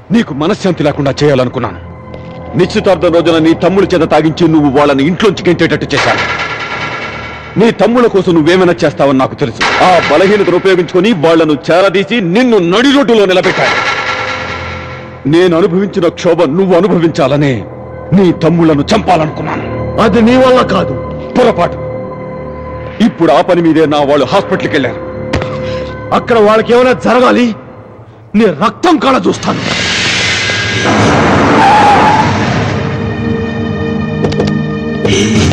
నీకు మనశ్శాంతి లేకుండా చేయాలనుకున్నాను నిశ్చితార్థం రోజున నీ తమ్ముడి చేత తాగించి నువ్వు వాళ్ళని ఇంట్లోంచి గెంటేటట్టు చేశాను నీ తమ్ముల కోసం నువ్వేమైనా చేస్తావని నాకు తెలుసు ఆ బలహీనతను ఉపయోగించుకొని వాళ్లను చేరదీసి నిన్ను నడి రోడ్డులో నిలబెట్టాను నేను అనుభవించిన క్షోభ నువ్వు అనుభవించాలనే నీ తమ్ముళ్లను చంపాలనుకున్నాను అది నీ వల్ల కాదు పొరపాటు ఇప్పుడు ఆ పని మీదే నా వాళ్ళు హాస్పిటల్కి వెళ్ళారు అక్కడ వాళ్ళకి ఏమైనా జరగాలి నీ రక్తం కాడ చూస్తాను ఈ